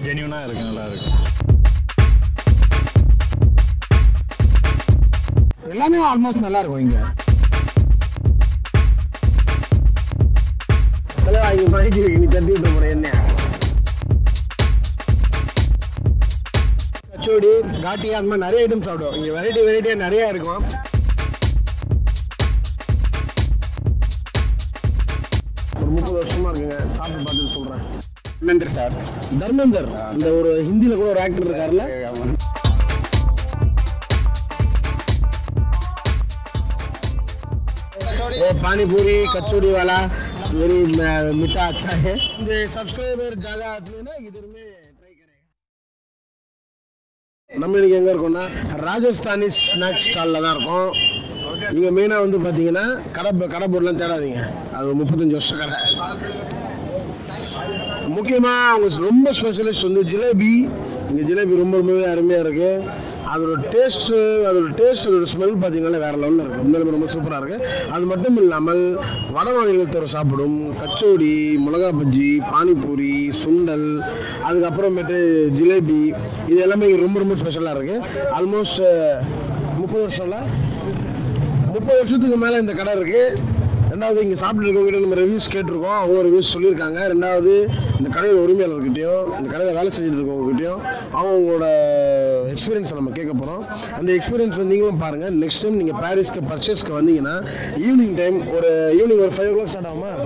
ஜென்யூனாக இருக்கு நல்லா இருக்கு எல்லாமே ஆல்மோஸ்ட் நல்லா இருக்கும் இங்க தலைவா இங்க மைக்கு இருக்கு நீ தட்டி விட்டு போற என்ன கச்சோடி காட்டி அந்த மாதிரி நிறைய ஐட்டம் சாப்பிடுவோம் இங்க வெரைட்டி வெரைட்டியா நிறைய இருக்கும் ஒரு முப்பது வருஷமா இருக்குங்க சாப்பிட்டு பார்த்துட்டு சொல்றேன் தர்மேந்திர சார் தர்மேந்தர் இந்த ஒரு ஹிந்தில கூட ஒரு ஆக்டர் இருக்காருல்ல वो पानी पूरी कचौड़ी वाला वेरी मीठा अच्छा है இந்த சப்ஸ்கிரைபர் ஜாதா ஆத்மீனா இधर में ட்ரை करेगा நம்ம இன்னைக்கு எங்க இருக்கோம்னா ராஜஸ்தானி ஸ்நாக்ஸ் ஸ்டால்ல தான் இருக்கோம் இங்க மெயினா வந்து பாத்தீங்கன்னா கடை கடை பொருள்லாம் தேடாதீங்க அது ஒரு முப்பத்தஞ்சு வருஷம் கடை முக்கியமா அவங்க ரொம்ப ஸ்பெஷலிஸ்ட் வந்து ஜிலேபி இங்க ஜிலேபி ரொம்ப ரொம்பவே அருமையா இருக்கு அதோட டேஸ்ட் அதோட டேஸ்ட் அதோட ஸ்மெல் பார்த்தீங்கன்னா வேற லெவலில் இருக்கு உண்மையிலுமே ரொம்ப சூப்பராக இருக்கு அது மட்டும் இல்லாமல் வட மாநிலத்தவர் சாப்பிடும் கச்சோடி மிளகா பஜ்ஜி பானிபூரி சுண்டல் அதுக்கப்புறமேட்டு ஜிலேபி இது எல்லாமே இங்க ரொம்ப ரொம்ப ஸ்பெஷலாக இருக்கு ஆல்மோஸ்ட் முப்பது வருஷம்ல முப்பது வருஷத்துக்கு மேலே இந்த கடை இருக்கு ரெண்டாவது இங்கே சாப்பிட்டு இருக்கவங்க நம்ம ரிவ்யூஸ் கேட்டிருக்கோம் அவங்க ரிவ்யூஸ் சொல்லியிருக்காங்க ரெண்டாவது இந்த கடையோட உரிமையாளர்கிட்டயும் இந்த கடையில் வேலை செஞ்சுட்டு இருக்கவங்ககிட்டயும் அவங்களோட எக்ஸ்பீரியன்ஸை நம்ம கேட்க போகிறோம் அந்த எக்ஸ்பீரியன்ஸ் வந்து நீங்களும் பாருங்கள் நெக்ஸ்ட் டைம் நீங்கள் பாரிஸ்க்கு பர்ச்சேஸ்க்கு வந்தீங்கன்னா ஈவினிங் டைம் ஒரு ஈவினிங் ஒரு ஃபைவ் ஓ கிளாக் ஸ்டார்ட் ஆகுமா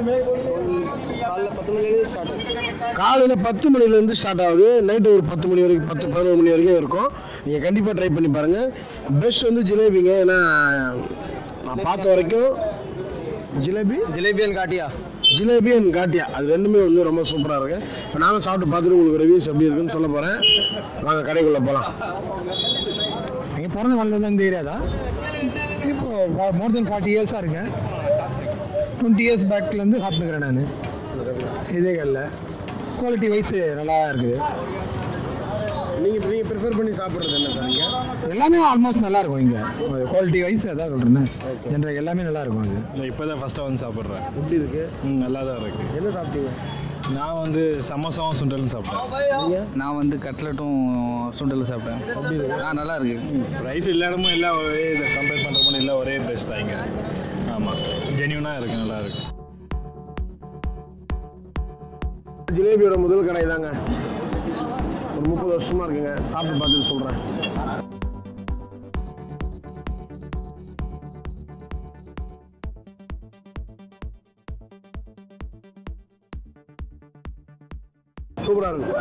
காலையில் பத்து மணிலேருந்து ஸ்டார்ட் ஆகுது நைட்டு ஒரு பத்து மணி வரைக்கும் பத்து பதினோரு மணி வரைக்கும் இருக்கும் நீங்கள் கண்டிப்பாக ட்ரை பண்ணி பாருங்கள் பெஸ்ட் வந்து ஜிலேபிங்க ஏன்னா நான் பார்த்த வரைக்கும் ஜிலேபி ஜிலேபி அண்ட் காட்டியா ஜிலேபி அண்ட் காட்டியா அது ரெண்டுமே வந்து ரொம்ப சூப்பராக இருக்கு இப்போ நானும் சாப்பிட்டு பார்த்துட்டு உங்களுக்கு ரிவ்யூஸ் எப்படி இருக்குன்னு சொல்ல போகிறேன் வாங்க கடைக்குள்ளே போகலாம் நீங்கள் பிறந்த வளர்ந்தது இந்த ஏரியா தான் இப்போ மோர் தென் ஃபார்ட்டி இயர்ஸாக இருக்கேன் டுவெண்ட்டி இயர்ஸ் பேக்லேருந்து சாப்பிட்டுக்கிறேன் நான் இதே கல்ல குவாலிட்டி வைஸ் நல்லா இருக்குது நீங்கள் நீங்கள் ப்ரிஃபர் பண்ணி சாப்பிட்றது என்ன சார் நீங்கள் எல்லாமே ஆல்மோஸ்ட் நல்லா இருக்கும் இங்கே குவாலிட்டி வைஸ் அதான் சொல்கிறேன் ஜென்ரல் எல்லாமே நல்லா இருக்கும் அது இல்லை இப்போ தான் ஃபஸ்ட்டாக வந்து சாப்பிட்றேன் எப்படி இருக்கு ம் நல்லா தான் இருக்கு என்ன சாப்பிட்டீங்க நான் வந்து சமோசாவும் சுண்டலும் சாப்பிட்டேன் நீங்கள் நான் வந்து கட்லெட்டும் சுண்டலும் சாப்பிட்டேன் ஆ நல்லா இருக்கு ரைஸ் எல்லா இடமும் எல்லாம் ஒரே இதை கம்பேர் பண்ணுறப்போ எல்லாம் ஒரே பெஸ்ட் தான் இங்கே ஆமாம் ஜென்யூனாக இருக்கு நல்லா இருக்கு ஜிலேபியோட முதல் கடை தாங்க ஒரு முப்பது வருஷமா இருக்குங்க சாப்பிட்டு பார்த்துட்டு சொல்கிறேன் சூப்பரா இருக்கு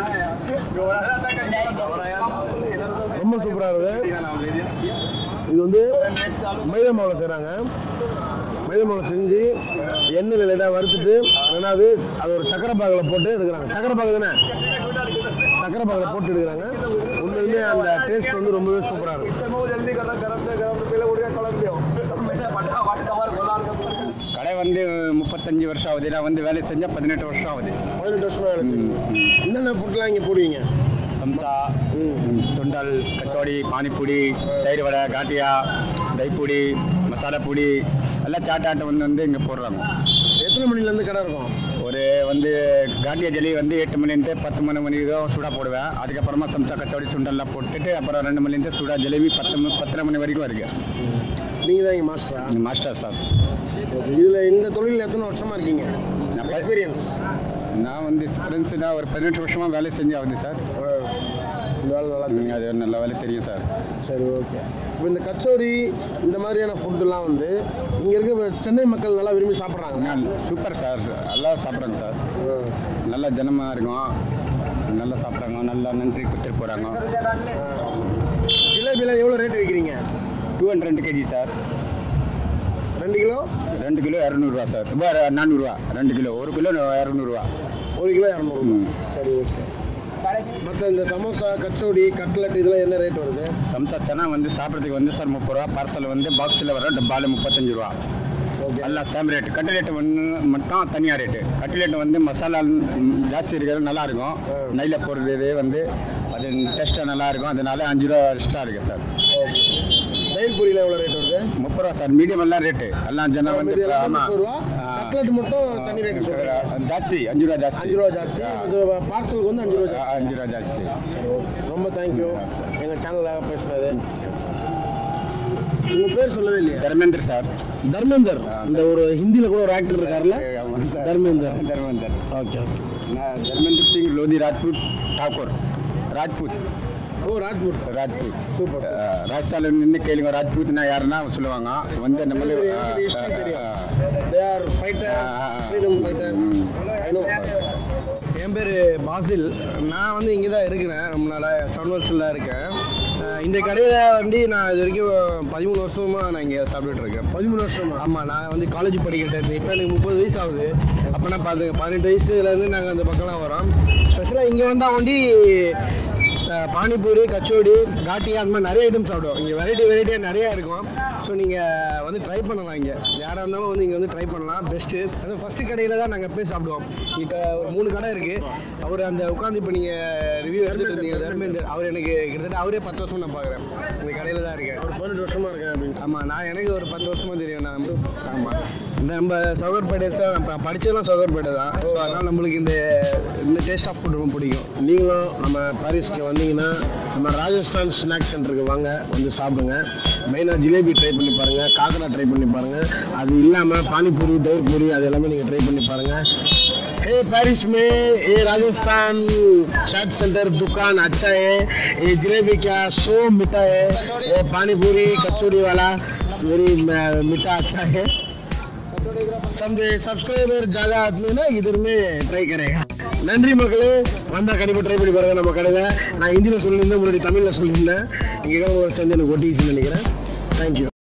ரொம்ப சூப்பரா இருக்கு இது வந்து மைதா மாவுல செய்றாங்க மைதா மாவுல செஞ்சு எண்ணெயில் லைட்டாக வறுத்துட்டு ரெண்டாவது அது ஒரு சக்கரை பாகில் போட்டு எடுக்கிறாங்க சக்கரை பாகு தானே சக்கரை பாகில் போட்டு எடுக்கிறாங்க உண்மையிலேயே அந்த டேஸ்ட் வந்து ரொம்பவே சூப்பராக இருக்கும் கடை வந்து முப்பத்தஞ்சு வருஷம் ஆகுது நான் வந்து வேலை செஞ்சால் பதினெட்டு வருஷம் ஆகுது பதினெட்டு வருஷமா இருக்கு என்னென்ன ஃபுட்லாம் இங்கே போடுவீங்க சம்சா ம் சுண்டல் கச்சோடி பானிபூரி தயிர் வடை காட்டியா தைப்பூடி மசாலா பூடி எல்லாம் சாட்டாட்டம் வந்து வந்து இங்கே போடுறாங்க எத்தனை மணிலேருந்து கடை இருக்கும் ஒரு வந்து காட்டியா ஜெலி வந்து எட்டு மணிலேருந்து பத்து மணி மணி வரைக்கும் சூடாக போடுவேன் அதுக்கப்புறமா சம்சா கச்சோடி சுண்டல்லாம் போட்டுட்டு அப்புறம் ரெண்டு மணிலேருந்து சூடாக ஜிலேபி பத்து மணி பத்தரை மணி வரைக்கும் இருக்கு நீங்கள் தான் இங்கே மாஸ்டரா மாஸ்டர் சார் இதில் இந்த தொழில் எத்தனை வருஷமா இருக்கீங்க நான் ப- எக்ஸ்பீரியன்ஸ் நான் வந்து எக்ஸ்பீரியன்ஸ் நான் ஒரு பதினெட்டு வருஷமாக வேலை செஞ்சு ஆகுது சார் இந்த வேலை நல்லா ம், அது நல்ல வேலை தெரியும் சார் சரி ஓகே இப்போ இந்த கச்சோரி இந்த மாதிரியான ஃபுட்டுலாம் வந்து இங்கே இருக்க சென்னை மக்கள் நல்லா விரும்பி சாப்பிட்றாங்க சூப்பர் சார் நல்லா சாப்பிட்றாங்க சார் நல்லா ஜனமாக இருக்கும் நல்லா சாப்பிட்றாங்க நல்லா நன்றி கொடுத்துட்டு போகிறாங்க ஜிலேபிலாம் எவ்வளோ ரேட் விற்கிறீங்க டூ ஹண்ட்ரட் ரெண்டு கேஜி சார் ரெண்டு கிலோ ரெண்டு கிலோ இரநூறுவா சார் இப்போ நானூறுரூவா ரெண்டு கிலோ ஒரு கிலோ இரநூறுவா ஒரு கிலோ இரநூறு ம். சரி ஓகே மற்ற இந்த சமோசா கச்சோடி கட்லட் இதெல்லாம் என்ன ரேட் வருது சம்சா சனா வந்து சாப்பிட்றதுக்கு வந்து சார் முப்பது ரூபா பார்சல் வந்து பாக்ஸில் வர டப்பாவில் முப்பத்தஞ்சு ரூபா ஓகே எல்லாம் சேம் ரேட் கட்லெட் வந்து மட்டும் தனியாக ரேட்டு கட்லெட் வந்து மசாலா ம், ஜாஸ்தி இருக்கிறது நல்லா இருக்கும் நெய்யில் போடுறது வந்து அது டேஸ்ட்டாக நல்லா இருக்கும் அதனால அஞ்சு ரூபா எக்ஸ்ட்ரா இருக்கு சார் தயிர் பூரியில் எவ்வளோ ரேட் வருது முப்பது ரூபா சார் மீடியம் எல்லாம் ரேட்டு எல்லாம் ஜனம் வந்து இது எல்லாம் ஆமாம் முப்பது ரூபா கட்லெட் மட்டும் தனி ரேட் சொல்கிறேன் ஜாஸ்தி அஞ்சு ரூபா ஜாஸ்தி அஞ்சு ரூபா ஜாஸ்தி அது பார்சலுக்கு வந்து அஞ்சு ரூபா ஜாஸ்தி அஞ்சு ரூபா ஜாஸ்தி ரொம்ப தேங்க்யூ எங்கள் சேனலாக பேசுனது உங்கள் பேர் சொல்லவே இல்லையா தர்மேந்திர சார் தர்மேந்தர் இந்த ஒரு ஹிந்தியில் கூட ஒரு ஆக்டர் இருக்கார்ல தர்மேந்தர் தர்மேந்தர் ஓகே ஓகே நான் தர்மேந்திர சிங் லோதி ராஜ்பூத் டாக்கூர் ராஜ்பூத் ஓ ராஜ்பூர் ராஜ்பூத் சூப்பர் ராஜஸ்தானில் நின்று கேளுங்க ராஜ்பூத்னா யாருன்னா சொல்லுவாங்க வந்து நம்மளே எனக்கு history தெரியும். They are fighter, freedom fighter. I know. என் பேர் பாசில் நான் வந்து இங்கே தான் இருக்கிறேன் ரொம்ப நாளாக செவன் வருஷத்தில் இருக்கேன் அஹ் இந்த கடையில் வந்து நான் இது வரைக்கும் பதிமூணு வருஷமாக நான் இங்கே சாப்பிட்டுட்டு இருக்கேன் பதிமூணு வருஷமா ஆமாம் நான் வந்து காலேஜ் படிக்கிட்டேன் இப்போ எனக்கு முப்பது வயசு ஆகுது அப்போனா பார்த்துங்க பதினெட்டு வயசுலேருந்து நாங்கள் அந்த பக்கம்லாம் வரோம் ஸ்பெஷலாக இங்கே வந்தால் வண்டி அஹ் பானிபூரி கச்சோடி காட்டி அந்த மாதிரி நிறைய ஐட்டம் சாப்பிடுவோம் இங்கே வெரைட்டி வெரைட்டியாக நிறையா இருக்கும் ஸோ நீங்கள் வந்து ட்ரை பண்ணலாம் இங்கே யாராக இருந்தாலும் வந்து இங்கே வந்து ட்ரை பண்ணலாம் பெஸ்ட்டு அது ஃபஸ்ட்டு கடையில் தான் நாங்கள் போய் சாப்பிடுவோம் இப்போ ஒரு மூணு கடை இருக்குது அவர் அந்த உட்காந்து இப்போ நீங்கள் ரிவ்யூ எடுத்துட்டு இருந்தீங்க தர்மேந்தர் அவர் எனக்கு கிட்டத்தட்ட அவரே பத்து வருஷம் நான் பார்க்குறேன் இந்த கடையில் தான் இருக்கேன் ஒரு பதினெட்டு வருஷமாக இருக்கேன் அப்படின்னு ஆமாம் நான் எனக்கு ஒரு பத்து வருஷமாக தெரியும் நான் ஆமாம் இந்த நம்ம சௌகர்பேட்டை சார் படித்ததெல்லாம் சௌகர்பேட்டை தான் ஸோ அதனால் நம்மளுக்கு இந்த இந்த டேஸ்ட் ஆஃப் ஃபுட் ரொம்ப பிடிக்கும் நீங்களும் நம்ம பாரிஸ்க்கு வந்தீங்கன்னா நம்ம ராஜஸ்தான் ஸ்நாக்ஸ் சென்டருக்கு வாங்க வந்து சாப்பிடுங்க மெயினாக ஜிலேபி ட்ரை பண்ணி பாருங்கள் காக்கடா ட்ரை பண்ணி பாருங்கள் அது இல்லாமல் பானிபூரி தயிர் பூரி அது எல்லாமே நீங்கள் ட்ரை பண்ணி பாருங்கள் हे पेरिस में ये राजस्थान चाट सेंटर दुकान अच्छा है ये जलेबी क्या सो मीठा है ये पानी पूरी कचौड़ी वाला वेरी मीठा अच्छा है समझे सब्सक्राइबर ज्यादा आदमी ना इधर में ट्राई करेगा நன்றி மக்களே வந்தால் கண்டிப்பாக ட்ரை பண்ணி பாருங்க நம்ம கடையில் நான் ஹிந்தியில் சொல்லியிருந்தேன் முன்னாடி தமிழில் சொல்லியிருந்தேன் இங்கே சேர்ந்து எனக்கு ஒட்டிச்சுன்னு நினைக்கிறேன் தேங்க்யூ